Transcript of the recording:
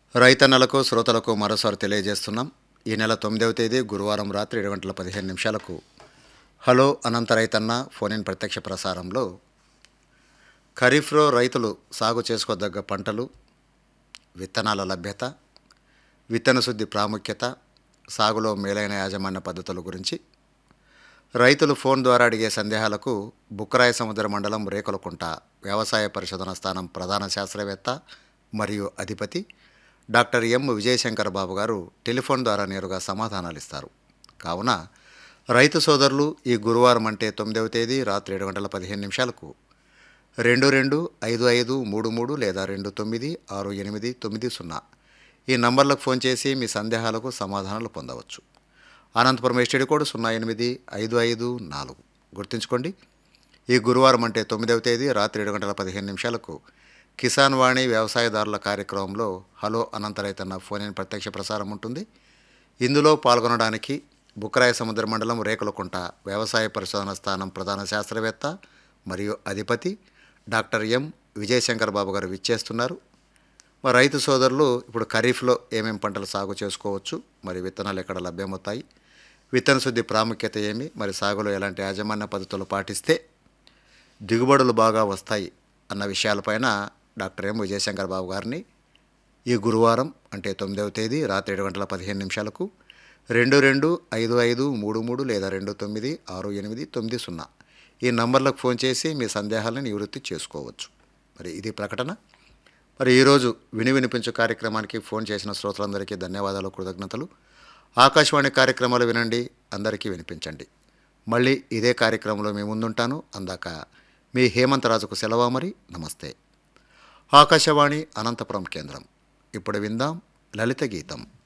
రైతన్నలకు శ్రోతలకు మరోసారి తెలియజేస్తున్నాం ఈ నెల తొమ్మిదవ తేదీ గురువారం రాత్రి ఏడు గంటల పదిహేను నిమిషాలకు హలో అనంత రైతన్న ఫోన్ ఇన్ ప్రత్యక్ష ప్రసారంలో ఖరీఫ్లో రైతులు సాగు చేసుకోదగ్గ పంటలు విత్తనాల లభ్యత విత్తన శుద్ధి ప్రాముఖ్యత సాగులో మేలైన యాజమాన్య పద్ధతుల గురించి రైతులు ఫోన్ ద్వారా అడిగే సందేహాలకు బుక్కరాయ సముద్ర మండలం రేకులకుంట వ్యవసాయ పరిశోధన స్థానం ప్రధాన శాస్త్రవేత్త మరియు అధిపతి డాక్టర్ ఎం విజయశంకర్ బాబు గారు టెలిఫోన్ ద్వారా నేరుగా సమాధానాలు ఇస్తారు కావున రైతు సోదరులు ఈ గురువారం అంటే తొమ్మిదవ తేదీ రాత్రి ఏడు గంటల పదిహేను నిమిషాలకు రెండు రెండు ఐదు ఐదు మూడు మూడు లేదా రెండు తొమ్మిది ఆరు ఎనిమిది తొమ్మిది సున్నా ఈ నంబర్లకు ఫోన్ చేసి మీ సందేహాలకు సమాధానాలు పొందవచ్చు అనంతపురం ఎస్టీడీ కోడ్ సున్నా ఎనిమిది ఐదు ఐదు నాలుగు గుర్తుంచుకోండి ఈ గురువారం అంటే తొమ్మిదవ తేదీ రాత్రి ఏడు గంటల పదిహేను నిమిషాలకు కిసాన్ వాణి వ్యవసాయదారుల కార్యక్రమంలో హలో అనంత రైతన్న ఫోన్ ఇన్ ప్రత్యక్ష ప్రసారం ఉంటుంది ఇందులో పాల్గొనడానికి బుక్కరాయ సముద్ర మండలం రేకులకుంట వ్యవసాయ పరిశోధన స్థానం ప్రధాన శాస్త్రవేత్త మరియు అధిపతి డాక్టర్ ఎం విజయశంకర్ బాబు గారు విచ్చేస్తున్నారు మరి రైతు సోదరులు ఇప్పుడు ఖరీఫ్లో ఏమేం పంటలు సాగు చేసుకోవచ్చు మరి విత్తనాలు ఎక్కడ లభ్యమవుతాయి విత్తన శుద్ధి ప్రాముఖ్యత ఏమి మరి సాగులో ఎలాంటి యాజమాన్య పద్ధతులు పాటిస్తే దిగుబడులు బాగా వస్తాయి అన్న విషయాలపైన డాక్టర్ ఎం విజయశంకర్ బాబు గారిని ఈ గురువారం అంటే తొమ్మిదవ తేదీ రాత్రి ఏడు గంటల పదిహేను నిమిషాలకు రెండు రెండు ఐదు ఐదు మూడు మూడు లేదా రెండు తొమ్మిది ఆరు ఎనిమిది తొమ్మిది సున్నా ఈ నంబర్లకు ఫోన్ చేసి మీ సందేహాలను నివృత్తి చేసుకోవచ్చు మరి ఇది ప్రకటన మరి ఈరోజు విని వినిపించు కార్యక్రమానికి ఫోన్ చేసిన శ్రోతలందరికీ ధన్యవాదాలు కృతజ్ఞతలు ఆకాశవాణి కార్యక్రమాలు వినండి అందరికీ వినిపించండి మళ్ళీ ఇదే కార్యక్రమంలో మీ ముందుంటాను అందాక మీ హేమంతరాజుకు సెలవు మరి నమస్తే ఆకాశవాణి అనంతపురం కేంద్రం ఇప్పుడు విందాం లలిత గీతం